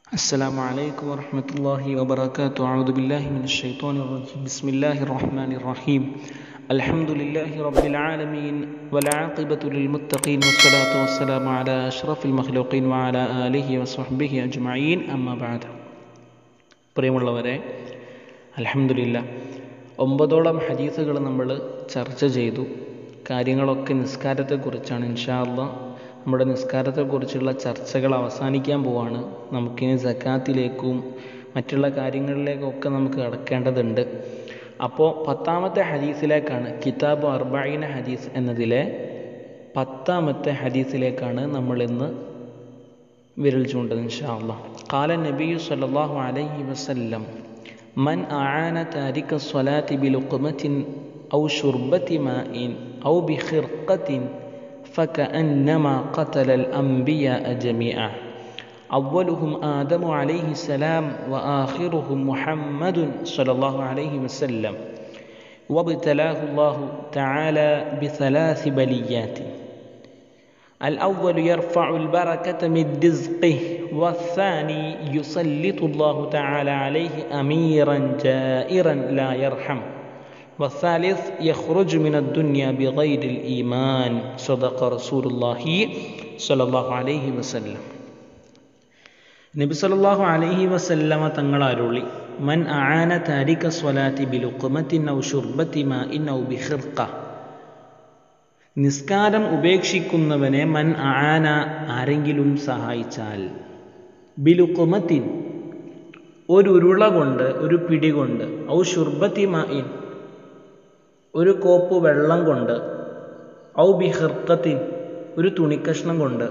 السلام عليكم ورحمة الله وبركاته أعوذ بالله من الشيطان الرجيم بسم الله الرحمن الرحيم الحمد لله رب العالمين والعاقبة للمتقين والصلاة والسلام على أشرف المخلوقين وعلى آله وصحبه أجمعين أما بعد പ്രിയമുള്ളവരെ അലഹമില്ല ഒമ്പതോളം ഹദീസുകൾ നമ്മൾ ചർച്ച ചെയ്തു കാര്യങ്ങളൊക്കെ നിസ്കാരത്തെക്കുറിച്ചാണ് ഇൻഷാ അള്ളാ നമ്മുടെ നിസ്കാരത്തെക്കുറിച്ചുള്ള ചർച്ചകൾ അവസാനിക്കാൻ പോവാണ് നമുക്കിനി സക്കാത്തിലേക്കും മറ്റുള്ള കാര്യങ്ങളിലേക്കൊക്കെ നമുക്ക് കടക്കേണ്ടതുണ്ട് അപ്പോൾ പത്താമത്തെ ഹദീസിലേക്കാണ് കിതാബ് അർബൈന ഹദീസ് എന്നതിലെ പത്താമത്തെ ഹദീസിലേക്കാണ് നമ്മൾ ഇന്ന് വിരൽ ചൂണ്ടത് ഇൻഷാ അള്ളാഹ് قال النبي صلى الله عليه وسلم من أعان تارك الصلاة بلقمة أو شربة ماء أو بخرقة فكأنما قتل الأنبياء جميعا أولهم آدم عليه السلام وآخرهم محمد صلى الله عليه وسلم وابتلاه الله تعالى بثلاث بليات الأول يرفع البركة من رزقه والثاني يسلط الله تعالى عليه أميرا جائرا لا يرحم والثالث يخرج من الدنيا بغير الإيمان صدق رسول الله صلى الله عليه وسلم നബി സല്ലല്ലാഹു അലൈഹി വസല്ലമ തങ്ങൾ അരുളി മൻ ആന താരിക സ്വലാത്തി ബിലുഖ്മത്തിൻ ഔ ശുർബത്തി മാഇൻ ഔ ബിഖിർഖ നിസ്കാരം ഉപേക്ഷിക്കുന്നവനെ മൻ ആന ആരെങ്കിലും സഹായിച്ചാൽ ബിലുഖുമത്തിൻ ഒരു ഉരുള കൊണ്ട് ഒരു പിടി കൊണ്ട് ഔ ഷുർബത്തി മായിൻ ഒരു കോപ്പ് വെള്ളം കൊണ്ട് ഔ ബിഹിർക്കത്തിൻ ഒരു തുണിക്കഷ്ണം കൊണ്ട്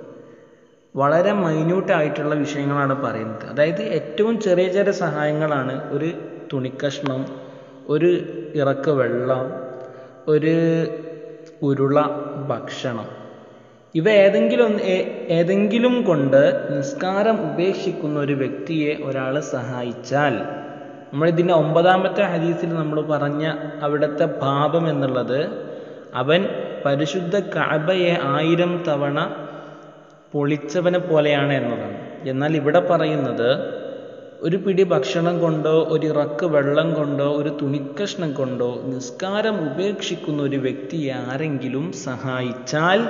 വളരെ മൈന്യൂട്ടായിട്ടുള്ള വിഷയങ്ങളാണ് പറയുന്നത് അതായത് ഏറ്റവും ചെറിയ ചെറിയ സഹായങ്ങളാണ് ഒരു തുണിക്കഷ്ണം ഒരു ഇറക്ക വെള്ളം ഒരു ഉരുള ഭക്ഷണം ഇവ ഏതെങ്കിലും ഏതെങ്കിലും കൊണ്ട് നിസ്കാരം ഉപേക്ഷിക്കുന്ന ഒരു വ്യക്തിയെ ഒരാൾ സഹായിച്ചാൽ നമ്മൾ ഇതിൻ്റെ ഒമ്പതാമത്തെ ഹദീസിൽ നമ്മൾ പറഞ്ഞ അവിടുത്തെ പാപം എന്നുള്ളത് അവൻ പരിശുദ്ധ കഅബയെ ആയിരം തവണ പൊളിച്ചവനെ പോലെയാണ് എന്നതാണ് എന്നാൽ ഇവിടെ പറയുന്നത് ഒരു പിടി ഭക്ഷണം കൊണ്ടോ ഒരു ഇറക്ക് വെള്ളം കൊണ്ടോ ഒരു തുണിക്കഷ്ണം കൊണ്ടോ നിസ്കാരം ഉപേക്ഷിക്കുന്ന ഒരു വ്യക്തിയെ ആരെങ്കിലും സഹായിച്ചാൽ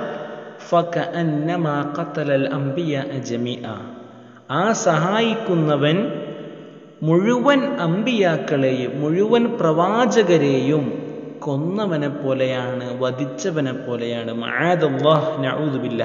ആ സഹായിക്കുന്നവൻ മുഴുവൻ അമ്പിയാക്കളെയും മുഴുവൻ പ്രവാചകരെയും കൊന്നവനെ പോലെയാണ് വധിച്ചവനെ പോലെയാണ് മഴദുബില്ല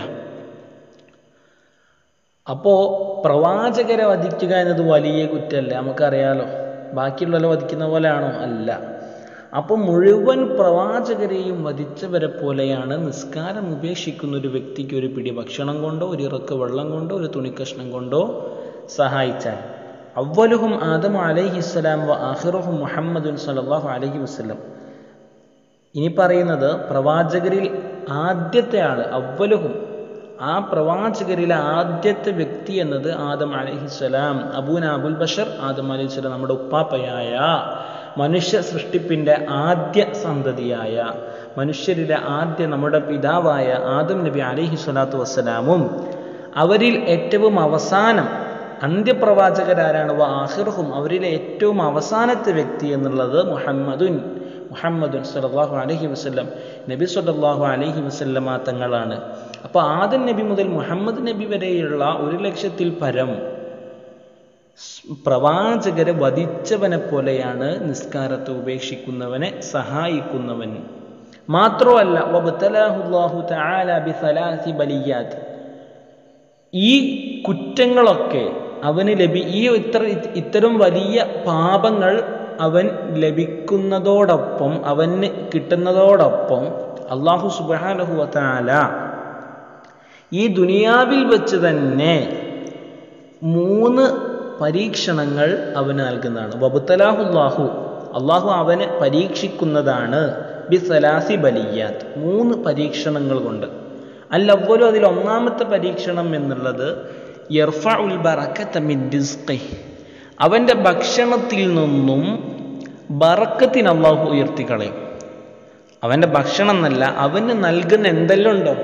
അപ്പോ പ്രവാചകരെ വധിക്കുക എന്നത് വലിയ കുറ്റമല്ല നമുക്കറിയാലോ ബാക്കിയുള്ളവരെ വധിക്കുന്ന പോലെയാണോ അല്ല അപ്പൊ മുഴുവൻ പ്രവാചകരെയും വധിച്ചവരെ പോലെയാണ് നിസ്കാരം ഉപേക്ഷിക്കുന്ന ഒരു വ്യക്തിക്ക് ഒരു പിടി ഭക്ഷണം കൊണ്ടോ ഒരു ഇറക്ക് വെള്ളം കൊണ്ടോ ഒരു തുണിക്കഷ്ണം കൊണ്ടോ സഹായിച്ചാൽ അവലുഹും ആദം അലൈഹിസ്സലാം വ ആഹിറുഹും മുഹമ്മദുൻ സലാഹു അലഹി വസ്ലം ഇനി പറയുന്നത് പ്രവാചകരിൽ ആദ്യത്തെ ആള് അവലുഹും ആ പ്രവാചകരിലെ ആദ്യത്തെ വ്യക്തി എന്നത് ആദം അലഹിസ്സലാം അബൂൻ അബുൽ ബഷർ ആദം അലഹിസ്സലാം നമ്മുടെ ഉപ്പാപ്പയായ മനുഷ്യ സൃഷ്ടിപ്പിൻ്റെ ആദ്യ സന്തതിയായ മനുഷ്യരിലെ ആദ്യ നമ്മുടെ പിതാവായ ആദം നബി അലഹി സ്വലാത്തു വസ്സലാമും അവരിൽ ഏറ്റവും അവസാനം അന്ത്യപ്രവാചകരാരാണ് വ ആഹിർഹും അവരിലെ ഏറ്റവും അവസാനത്തെ വ്യക്തി എന്നുള്ളത് മുഹമ്മദുൻ മുഹമ്മദുൻ സല്ലാഹു അലഹി വസ്ല്ലം നബി സല്ലാഹു അലഹി വസ്ല്ലമ തങ്ങളാണ് അപ്പോൾ ആദം നബി മുതൽ മുഹമ്മദ് നബി വരെയുള്ള ഒരു ലക്ഷത്തിൽ പരം പ്രവാചകരെ വധിച്ചവനെ പോലെയാണ് നിസ്കാരത്തെ ഉപേക്ഷിക്കുന്നവനെ സഹായിക്കുന്നവൻ മാത്രമല്ല ഈ കുറ്റങ്ങളൊക്കെ അവന് ലഭി ഈ ഇത്ര ഇത്തരം വലിയ പാപങ്ങൾ അവൻ ലഭിക്കുന്നതോടൊപ്പം അവന് കിട്ടുന്നതോടൊപ്പം അള്ളാഹു സുബാനഹുവല ഈ ദുനിയാവിൽ വെച്ച് തന്നെ മൂന്ന് പരീക്ഷണങ്ങൾ അവന് നൽകുന്നതാണ് വബുത്തലാഹുല്ലാഹു അള്ളാഹു അവനെ പരീക്ഷിക്കുന്നതാണ് ബി സലാസി ബലിയാത്ത് മൂന്ന് പരീക്ഷണങ്ങൾ കൊണ്ട് അല്ലവലും അതിൽ ഒന്നാമത്തെ പരീക്ഷണം എന്നുള്ളത് യർഫ ഉൽ ബറക്കത്തമിൻ അവൻ്റെ ഭക്ഷണത്തിൽ നിന്നും ബറക്കത്തിന് അള്ളാഹു ഉയർത്തിക്കളയും അവൻ്റെ ഭക്ഷണം എന്നല്ല അവന് നൽകുന്ന എന്തെല്ലാം ഉണ്ടോ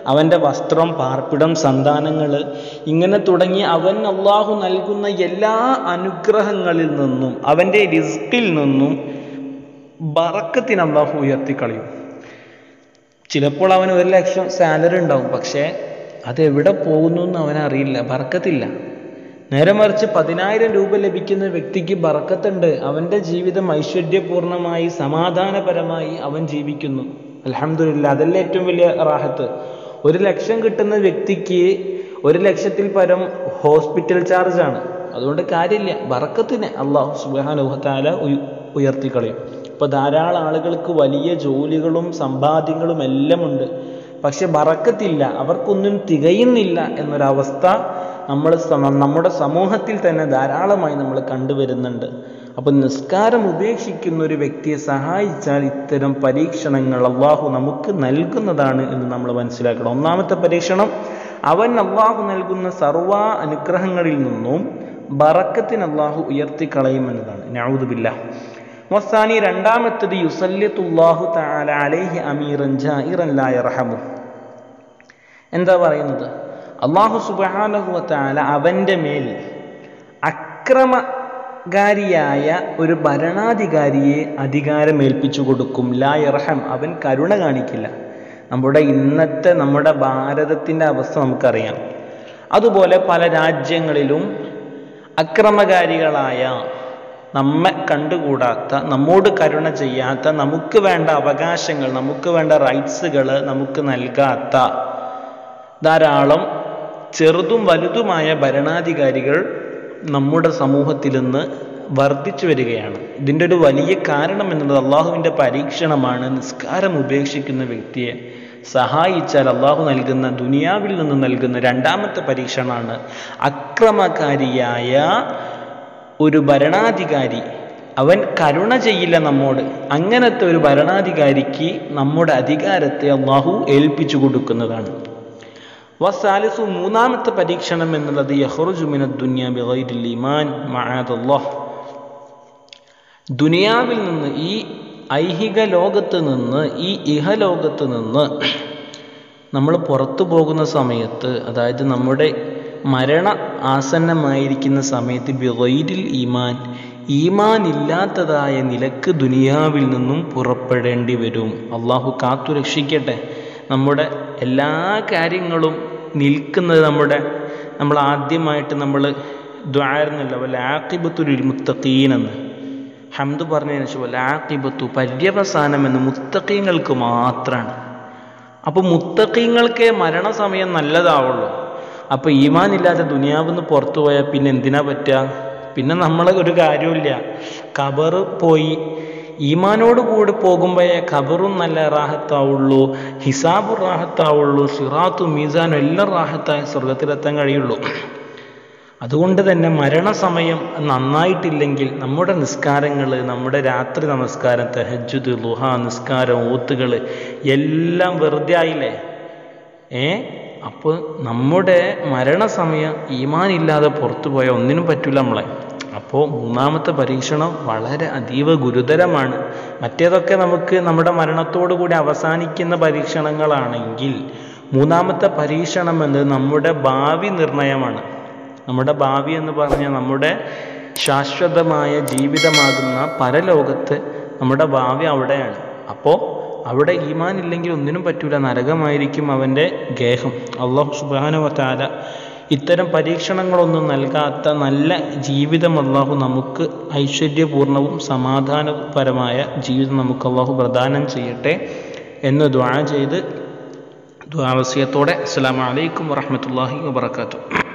അവൻ്റെ വസ്ത്രം പാർപ്പിടം സന്താനങ്ങൾ ഇങ്ങനെ തുടങ്ങി അവൻ അള്ളാഹു നൽകുന്ന എല്ലാ അനുഗ്രഹങ്ങളിൽ നിന്നും അവൻ്റെ റിസ്കിൽ നിന്നും ബറക്കത്തിന് അള്ളാഹു ഉയർത്തിക്കളയും ചിലപ്പോൾ അവന് ഒരു ലക്ഷം സാലറി ഉണ്ടാവും പക്ഷേ അത് എവിടെ പോകുന്നു എന്ന് അവനറിയില്ല ബറക്കത്തില്ല നേരെ മറിച്ച് പതിനായിരം രൂപ ലഭിക്കുന്ന വ്യക്തിക്ക് ബറക്കത്തുണ്ട് അവൻ്റെ ജീവിതം ഐശ്വര്യപൂർണമായി സമാധാനപരമായി അവൻ ജീവിക്കുന്നു അലഹമില്ല അതല്ലേ ഏറ്റവും വലിയ റാഹത്ത് ഒരു ലക്ഷം കിട്ടുന്ന വ്യക്തിക്ക് ഒരു ലക്ഷത്തിൽ പരം ഹോസ്പിറ്റൽ ചാർജ് ആണ് അതുകൊണ്ട് കാര്യമില്ല ബറക്കത്തിന് അള്ളാഹു സുബാനുഹത്താല ഉയർത്തിക്കളയും ഇപ്പോൾ ധാരാളം ആളുകൾക്ക് വലിയ ജോലികളും സമ്പാദ്യങ്ങളും എല്ലാം ഉണ്ട് പക്ഷെ ബറക്കത്തില്ല അവർക്കൊന്നും തികയുന്നില്ല എന്നൊരവസ്ഥ നമ്മൾ നമ്മുടെ സമൂഹത്തിൽ തന്നെ ധാരാളമായി നമ്മൾ കണ്ടുവരുന്നുണ്ട് അപ്പം നിസ്കാരം ഉപേക്ഷിക്കുന്ന ഒരു വ്യക്തിയെ സഹായിച്ചാൽ ഇത്തരം പരീക്ഷണങ്ങൾ അള്ളാഹു നമുക്ക് നൽകുന്നതാണ് എന്ന് നമ്മൾ മനസ്സിലാക്കണം ഒന്നാമത്തെ പരീക്ഷണം അവൻ അള്ളാഹു നൽകുന്ന സർവ അനുഗ്രഹങ്ങളിൽ നിന്നും ബറക്കത്തിന് അള്ളാഹു ഉയർത്തിക്കളയുമെന്നതാണ് നൗദുബില്ല മൊസാനി രണ്ടാമത്തത് യുസല്യത്തുല്ലാഹു തആല അലൈഹി അമീറൻ ജായിറൻ ലാ യർഹമു എന്താ പറയുന്നത് അള്ളാഹു സുബ്ഹാനഹു വതആല അവൻ്റെ മേൽ അക്രമകാരിയായ ഒരു ഭരണാധികാരിയെ അധികാരം ഏൽപ്പിച്ചു കൊടുക്കും ലാ യർഹം അവൻ കരുണ കാണിക്കില്ല നമ്മുടെ ഇന്നത്തെ നമ്മുടെ ഭാരതത്തിൻ്റെ അവസ്ഥ നമുക്കറിയാം അതുപോലെ പല രാജ്യങ്ങളിലും അക്രമകാരികളായ നമ്മെ കണ്ടുകൂടാത്ത നമ്മോട് കരുണ ചെയ്യാത്ത നമുക്ക് വേണ്ട അവകാശങ്ങൾ നമുക്ക് വേണ്ട റൈറ്റ്സുകൾ നമുക്ക് നൽകാത്ത ധാരാളം ചെറുതും വലുതുമായ ഭരണാധികാരികൾ നമ്മുടെ സമൂഹത്തിൽ നിന്ന് വർദ്ധിച്ചു വരികയാണ് ഇതിൻ്റെ ഒരു വലിയ കാരണം എന്നുള്ളത് അള്ളാഹുവിൻ്റെ പരീക്ഷണമാണ് നിസ്കാരം ഉപേക്ഷിക്കുന്ന വ്യക്തിയെ സഹായിച്ചാൽ അള്ളാഹു നൽകുന്ന ദുനിയാവിൽ നിന്ന് നൽകുന്ന രണ്ടാമത്തെ പരീക്ഷണമാണ് അക്രമകാരിയായ ഒരു ഭരണാധികാരി അവൻ കരുണ ചെയ്യില്ല നമ്മോട് അങ്ങനത്തെ ഒരു ഭരണാധികാരിക്ക് നമ്മുടെ അധികാരത്തെ അള്ളാഹു ഏൽപ്പിച്ചു കൊടുക്കുന്നതാണ് വസാലിസു മൂന്നാമത്തെ പരീക്ഷണം എന്നുള്ളത് യഹ്റുജുമിന ദുനിയ ബിഗൈരിൽ ഈമാൻ മഅദല്ലാഹ് ദുനിയാവിൽ നിന്ന് ഈ ഐഹിക ലോകത്ത് നിന്ന് ഈ ഇഹലോകത്ത് നിന്ന് നമ്മൾ പുറത്തു പോകുന്ന സമയത്ത് അതായത് നമ്മുടെ മരണ ആസന്നമായിരിക്കുന്ന സമയത്ത് ബിഗൈരിൽ ഈമാൻ ഈമാൻ ഇല്ലാത്തതായ നിലക്ക് ദുനിയാവിൽ നിന്നും പുറപ്പെടേണ്ടി വരും അള്ളാഹു കാത്തു രക്ഷിക്കട്ടെ നമ്മുടെ എല്ലാ കാര്യങ്ങളും നിൽക്കുന്നത് നമ്മുടെ നമ്മൾ ആദ്യമായിട്ട് നമ്മൾ ദ്വാരുന്നല്ല വല്ല ആക്കിബത്തുൽ മുത്തഖീനെന്ന് ഹംദ് പറഞ്ഞതിന് ശേഷം വല്ല ആക്കിബത്തു പര്യവസാനം എന്ന് മുത്തഖീങ്ങൾക്ക് മാത്രമാണ് അപ്പോൾ മുത്തഖീങ്ങൾക്കേ മരണസമയം നല്ലതാവുള്ളൂ അപ്പോൾ ഈമാൻ ഇല്ലാതെ ദുനിയാവിന്ന് പുറത്തു പോയാൽ പിന്നെ എന്തിനാ പറ്റുക പിന്നെ നമ്മളെ ഒരു കാര്യമില്ല കബർ പോയി ഈമാനോട് കൂടി പോകുമ്പോഴേ ഖബറും നല്ല റാഹത്താവുള്ളൂ ഹിസാബും റാഹത്താവുള്ളൂ സിറാത്തും മീസാനും എല്ലാം റാഹത്തായ സ്വർഗത്തിലെത്താൻ കഴിയുള്ളൂ അതുകൊണ്ട് തന്നെ മരണസമയം നന്നായിട്ടില്ലെങ്കിൽ നമ്മുടെ നിസ്കാരങ്ങൾ നമ്മുടെ രാത്രി നമസ്കാരം തെഹജുദ് ലുഹ നിസ്കാരം ഓത്തുകൾ എല്ലാം വെറുതെ ആയില്ലേ ഏ അപ്പോൾ നമ്മുടെ മരണസമയം ഈമാൻ ഇല്ലാതെ പുറത്തു പോയാൽ ഒന്നിനും പറ്റില്ല നമ്മളെ അപ്പോൾ മൂന്നാമത്തെ പരീക്ഷണം വളരെ അതീവ ഗുരുതരമാണ് മറ്റേതൊക്കെ നമുക്ക് നമ്മുടെ മരണത്തോടു കൂടി അവസാനിക്കുന്ന പരീക്ഷണങ്ങളാണെങ്കിൽ മൂന്നാമത്തെ പരീക്ഷണം എന്നത് നമ്മുടെ ഭാവി നിർണയമാണ് നമ്മുടെ ഭാവി എന്ന് പറഞ്ഞാൽ നമ്മുടെ ശാശ്വതമായ ജീവിതമാകുന്ന പരലോകത്ത് നമ്മുടെ ഭാവി അവിടെയാണ് അപ്പോൾ അവിടെ ഈമാൻ ഇല്ലെങ്കിൽ ഒന്നിനും പറ്റൂല നരകമായിരിക്കും അവൻ്റെ ഗേഹം അള്ളാഹു സുബാനുവത്താല ഇത്തരം പരീക്ഷണങ്ങളൊന്നും നൽകാത്ത നല്ല ജീവിതം അള്ളാഹു നമുക്ക് ഐശ്വര്യപൂർണവും സമാധാനപരമായ ജീവിതം നമുക്ക് അള്ളാഹു പ്രദാനം ചെയ്യട്ടെ എന്ന് ദ്വാ ചെയ്ത് ദ്വാവസ്യത്തോടെ അസ്സാം വലൈക്കും വാഹമത്തല്ലാഹി വാബർക്കാത്തു